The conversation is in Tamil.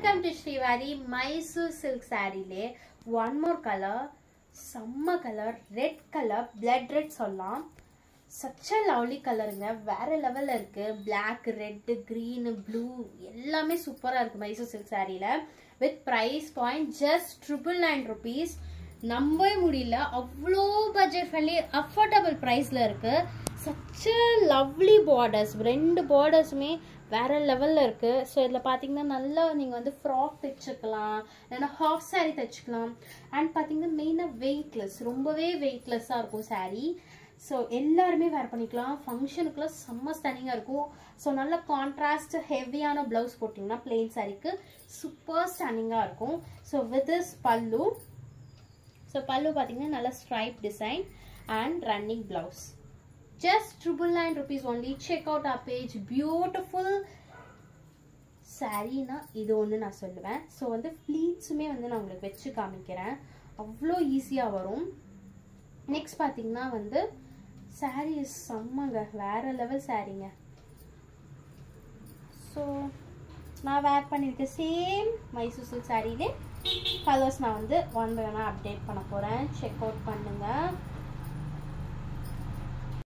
welcome to Srivari Mysore silk சாரிலே ஒன் மோர் கலர் செம்ம colour red colour blood red சொல்லலாம் சச்ச லவ்லி கலருங்க வேற லெவலில் இருக்கு பிளாக் ரெட்டு க்ரீனு ப்ளூ எல்லாமே சூப்பராக இருக்கு மைசூர் சில்க் சாரியில் with price point just triple nine rupees நம்பவே முடியல அவ்வளோ பட்ஜெட் ஃப்ரெண்ட்லி அஃபோர்டபுள் ப்ரைஸில் இருக்கு சச்ச லவ்லி பார்டர்ஸ் ரெண்டு பார்டர்ஸுமே வேற லெவலில் இருக்கு ஸோ இதில் பார்த்தீங்கன்னா நல்லா நீங்கள் வந்து ஃப்ராக் தைச்சுக்கலாம் இல்லைன்னா ஹாஃப் saree தைச்சுக்கலாம் அண்ட் பார்த்தீங்கன்னா மெயினாக வெயிட்லெஸ் ரொம்பவே வெயிட்லெஸ்ஸாக இருக்கும் saree ஸோ எல்லாருமே வேர் பண்ணிக்கலாம் ஃபங்க்ஷனுக்குலாம் செம்ம ஸ்டனிங்காக இருக்கும் ஸோ நல்ல கான்ட்ராஸ்ட் ஹெவியான ப்ளவுஸ் போட்டிங்கன்னா பிளெயின் சாரிக்கு சூப்பர் ஸ்டனிங்காக இருக்கும் so with is pallu so pallu பார்த்தீங்கன்னா நல்ல stripe design and running blouse just triple nine rupees only check out a page beautiful சாரீனா இது ஒன்று நான் சொல்லுவேன் ஸோ வந்து ஃப்ளீட்ஸுமே வந்து நான் உங்களுக்கு வச்சு காமிக்கிறேன் அவ்வளோ ஈஸியாக வரும் நெக்ஸ்ட் பார்த்தீங்கன்னா வந்து சாரீ செம்மங்க வேற லெவல் சாரீங்க ஸோ நான் வேர் பண்ணியிருக்க சேம் மைசூர் சில்க் சாரியிலே கலர்ஸ் நான் வந்து ஒன் பை ஒன்னாக அப்டேட் பண்ண போகிறேன் செக் அவுட் பண்ணுங்கள்